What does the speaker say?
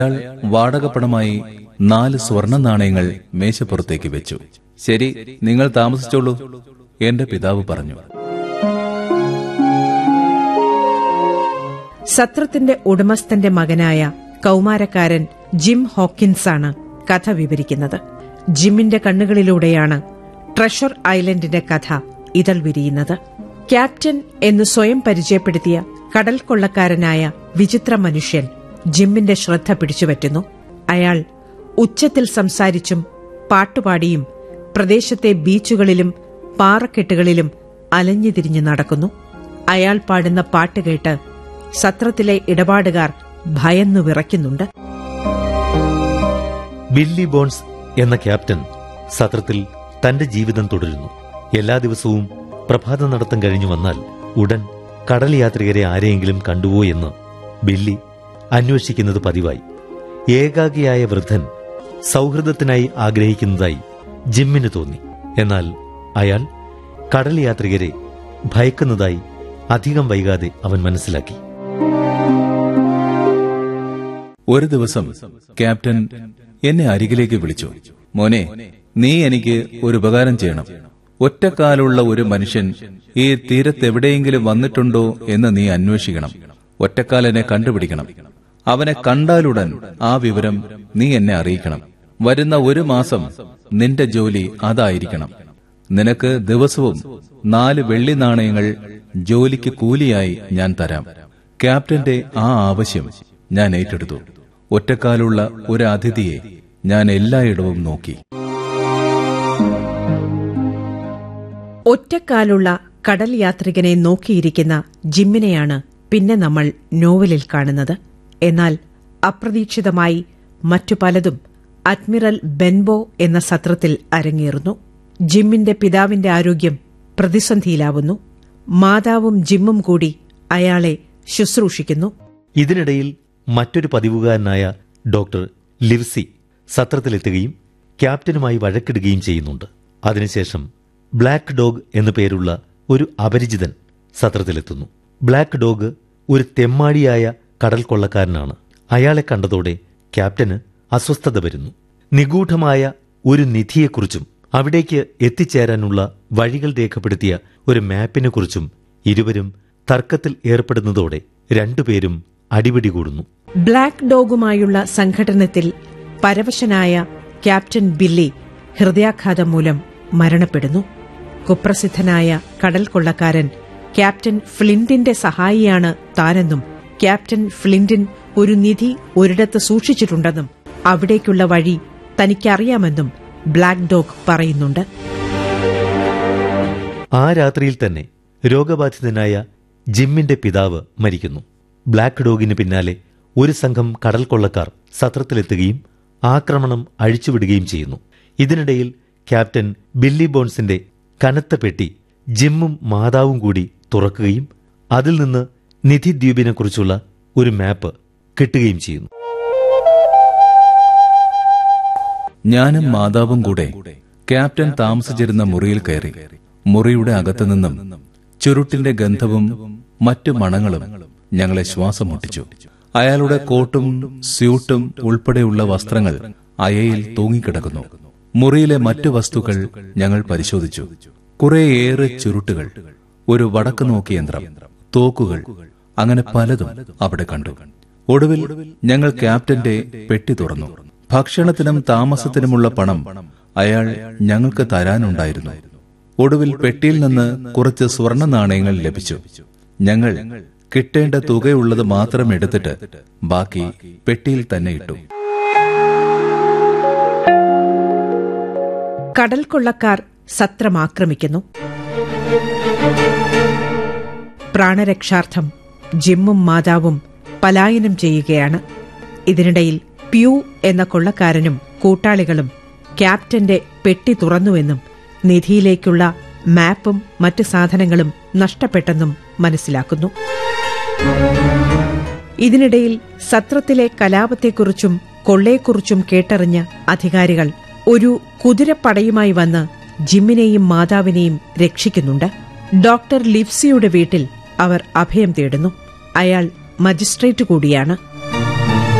അയാൾ വാടകപ്പണമായി നാല് സ്വർണ്ണ നാണയങ്ങൾ മേശപ്പുറത്തേക്ക് വെച്ചു ശരി നിങ്ങൾ താമസിച്ചോളൂ എന്റെ പിതാവ് പറഞ്ഞു സത്രത്തിന്റെ ഉടമസ്ഥന്റെ മകനായ കൗമാരക്കാരൻ ജിം ഹോക്കിൻസാണ് കഥ വിവരിക്കുന്നത് ജിമ്മിന്റെ കണ്ണുകളിലൂടെയാണ് ട്രഷർ ഐലൻഡിന്റെ കഥ ഇതൾ വിരിയുന്നത് ക്യാപ്റ്റൻ എന്ന് സ്വയം പരിചയപ്പെടുത്തിയ കടൽ കൊള്ളക്കാരനായ വിചിത്ര മനുഷ്യൻ ജിമ്മിന്റെ ശ്രദ്ധ പിടിച്ചുപറ്റുന്നു അയാൾ ഉച്ചത്തിൽ സംസാരിച്ചും പാട്ടുപാടിയും പ്രദേശത്തെ ബീച്ചുകളിലും പാറക്കെട്ടുകളിലും അലഞ്ഞുതിരിഞ്ഞു നടക്കുന്നു അയാൾ പാടുന്ന പാട്ട് കേട്ട് സത്രത്തിലെ ഇടപാടുകാർ ഭയന്നു വിറയ്ക്കുന്നുണ്ട് ബില്ലി ബോൺസ് എന്ന ക്യാപ്റ്റൻ സത്രത്തിൽ തന്റെ ജീവിതം തുടരുന്നു എല്ലാ ദിവസവും പ്രഭാത നടത്തം കഴിഞ്ഞു വന്നാൽ ഉടൻ കടൽ യാത്രികരെ ആരെയെങ്കിലും കണ്ടുവോ എന്ന് ബില്ലി അന്വേഷിക്കുന്നത് പതിവായി ഏകാഗിയായ വൃദ്ധൻ സൗഹൃദത്തിനായി ആഗ്രഹിക്കുന്നതായി ജിമ്മിന് തോന്നി എന്നാൽ അയാൾ കടൽ യാത്രികരെ ഭയക്കുന്നതായി അധികം വൈകാതെ അവൻ മനസ്സിലാക്കി ഒരു ദിവസം ക്യാപ്റ്റൻ എന്നെ അരികിലേക്ക് വിളിച്ചു മോനെ നീ എനിക്ക് ഒരു ഉപകാരം ചെയ്യണം ഒറ്റക്കാലുള്ള ഒരു മനുഷ്യൻ ഈ തീരത്തെവിടെയെങ്കിലും വന്നിട്ടുണ്ടോ എന്ന് നീ അന്വേഷിക്കണം ഒറ്റക്കാലനെ കണ്ടുപിടിക്കണം അവനെ കണ്ടാലുടൻ ആ വിവരം നീ എന്നെ അറിയിക്കണം വരുന്ന ഒരു മാസം നിന്റെ ജോലി അതായിരിക്കണം നിനക്ക് ദിവസവും നാല് വെള്ളി നാണയങ്ങൾ ജോലിക്ക് കൂലിയായി ഞാൻ തരാം ക്യാപ്റ്റന്റെ ആ ആവശ്യം ഞാൻ ഏറ്റെടുത്തു ഒറ്റക്കാലുള്ള ഒരു അതിഥിയെ ഞാൻ എല്ലായിടവും നോക്കി ഒറ്റക്കാലുള്ള കടൽ യാത്രികനെ നോക്കിയിരിക്കുന്ന ജിമ്മിനെയാണ് പിന്നെ നമ്മൾ നോവലിൽ കാണുന്നത് എന്നാൽ അപ്രതീക്ഷിതമായി മറ്റു പലതും അഡ്മിറൽ ബെൻബോ എന്ന സത്രത്തിൽ അരങ്ങേറുന്നു ജിമ്മിന്റെ പിതാവിന്റെ ആരോഗ്യം പ്രതിസന്ധിയിലാവുന്നു മാതാവും ജിമ്മും കൂടി അയാളെ ശുശ്രൂഷിക്കുന്നു ഇതിനിടയിൽ മറ്റൊരു പതിവുകാരനായ ഡോക്ടർ ലിവ്സി സത്രത്തിലെത്തുകയും ക്യാപ്റ്റനുമായി വഴക്കിടുകയും ചെയ്യുന്നുണ്ട് അതിനുശേഷം ബ്ലാക്ക് ഡോഗ് എന്നു പേരുള്ള ഒരു അപരിചിതൻ സത്രത്തിലെത്തുന്നു ബ്ലാക്ക് ഡോഗ് ഒരു തെമ്മാടിയായ കടൽ കൊള്ളക്കാരനാണ് അയാളെ കണ്ടതോടെ ക്യാപ്റ്റന് അസ്വസ്ഥത വരുന്നു നിഗൂഢമായ ഒരു നിധിയെക്കുറിച്ചും അവിടേക്ക് എത്തിച്ചേരാനുള്ള വഴികൾ രേഖപ്പെടുത്തിയ ഒരു മാപ്പിനെക്കുറിച്ചും ഇരുവരും തർക്കത്തിൽ ഏർപ്പെടുന്നതോടെ രണ്ടുപേരും അടിപിടി കൂടുന്നു ബ്ലാക്ക് ഡോഗുമായുള്ള സംഘടനത്തിൽ പരവശനായ ക്യാപ്റ്റൻ ബില്ലി ഹൃദയാഘാതം മൂലം മരണപ്പെടുന്നു കുപ്രസിദ്ധനായ കടൽ കൊള്ളക്കാരൻ ക്യാപ്റ്റൻ ഫ്ലിന്റിന്റെ സഹായിയാണ് താനെന്നും ക്യാപ്റ്റൻ ഫ്ലിന്റിൻ ഒരു നിധി ഒരിടത്ത് സൂക്ഷിച്ചിട്ടുണ്ടെന്നും അവിടേക്കുള്ള വഴി തനിക്കറിയാമെന്നും ബ്ലാക്ക് ഡോഗ് പറയുന്നുണ്ട് ആ രാത്രിയിൽ തന്നെ രോഗബാധിതനായ ജിമ്മിന്റെ പിതാവ് മരിക്കുന്നു ബ്ലാക്ക് ഡോഗിന് പിന്നാലെ ഒരു സംഘം കടൽ കൊള്ളക്കാർ സത്രത്തിലെത്തുകയും ആക്രമണം അഴിച്ചുവിടുകയും ചെയ്യുന്നു ഇതിനിടയിൽ ക്യാപ്റ്റൻ ബില്ലി ബോൺസിന്റെ കനത്ത പെട്ടി ജിമ്മും മാതാവും കൂടി തുറക്കുകയും അതിൽ നിന്ന് നിധി ദ്വീപിനെക്കുറിച്ചുള്ള ഒരു മാപ്പ് കിട്ടുകയും ചെയ്യുന്നു ഞാനും മാതാവും കൂടെ ക്യാപ്റ്റൻ താമസിച്ചിരുന്ന മുറിയിൽ കയറി മുറിയുടെ അകത്തുനിന്നും ചുരുട്ടിന്റെ ഗന്ധവും മറ്റു മണങ്ങളും ഞങ്ങളെ ശ്വാസം മുട്ടിച്ചു അയാളുടെ കോട്ടും സ്യൂട്ടും ഉൾപ്പെടെയുള്ള വസ്ത്രങ്ങൾ അയയിൽ തൂങ്ങിക്കിടക്കുന്നു മുറിയിലെ മറ്റു വസ്തുക്കൾ ഞങ്ങൾ പരിശോധിച്ചു കുറേയേറെ ചുരുട്ടുകൾ ഒരു വടക്ക് നോക്കി യന്ത്രം തോക്കുകൾ അങ്ങനെ പലതും അവിടെ കണ്ടു ഒടുവിൽ ഞങ്ങൾ ക്യാപ്റ്റന്റെ പെട്ടി തുറന്നു ഭക്ഷണത്തിനും താമസത്തിനുമുള്ള പണം അയാൾ ഞങ്ങൾക്ക് തരാനുണ്ടായിരുന്നു ഒടുവിൽ പെട്ടിയിൽ നിന്ന് കുറച്ച് സ്വർണ്ണ നാണയങ്ങൾ ലഭിച്ചു ഞങ്ങൾ കിട്ടേണ്ട തുകയുള്ളത് മാത്രം എടുത്തിട്ട് ബാക്കി പെട്ടിയിൽ തന്നെ ഇട്ടു കടൽ കൊള്ളക്കാർ സത്രം ആക്രമിക്കുന്നു പ്രാണരക്ഷാർത്ഥം ജിമ്മും മാതാവും പലായനം ചെയ്യുകയാണ് ഇതിനിടയിൽ പ്യൂ എന്ന കൊള്ളക്കാരനും കൂട്ടാളികളും ക്യാപ്റ്റന്റെ പെട്ടി തുറന്നുവെന്നും നിധിയിലേക്കുള്ള മാപ്പും മറ്റ് സാധനങ്ങളും നഷ്ടപ്പെട്ടെന്നും മനസ്സിലാക്കുന്നു ഇതിനിടയിൽ സത്രത്തിലെ കലാപത്തെക്കുറിച്ചും കൊള്ളയെക്കുറിച്ചും കേട്ടറിഞ്ഞ അധികാരികൾ ഒരു കുതിരപ്പടയുമായി വന്ന് ജിമ്മിനെയും മാതാവിനെയും രക്ഷിക്കുന്നുണ്ട് ഡോക്ടർ ലിപ്സിയുടെ വീട്ടിൽ അവർ അഭയം തേടുന്നു അയാൾ മജിസ്ട്രേറ്റ് കൂടിയാണ്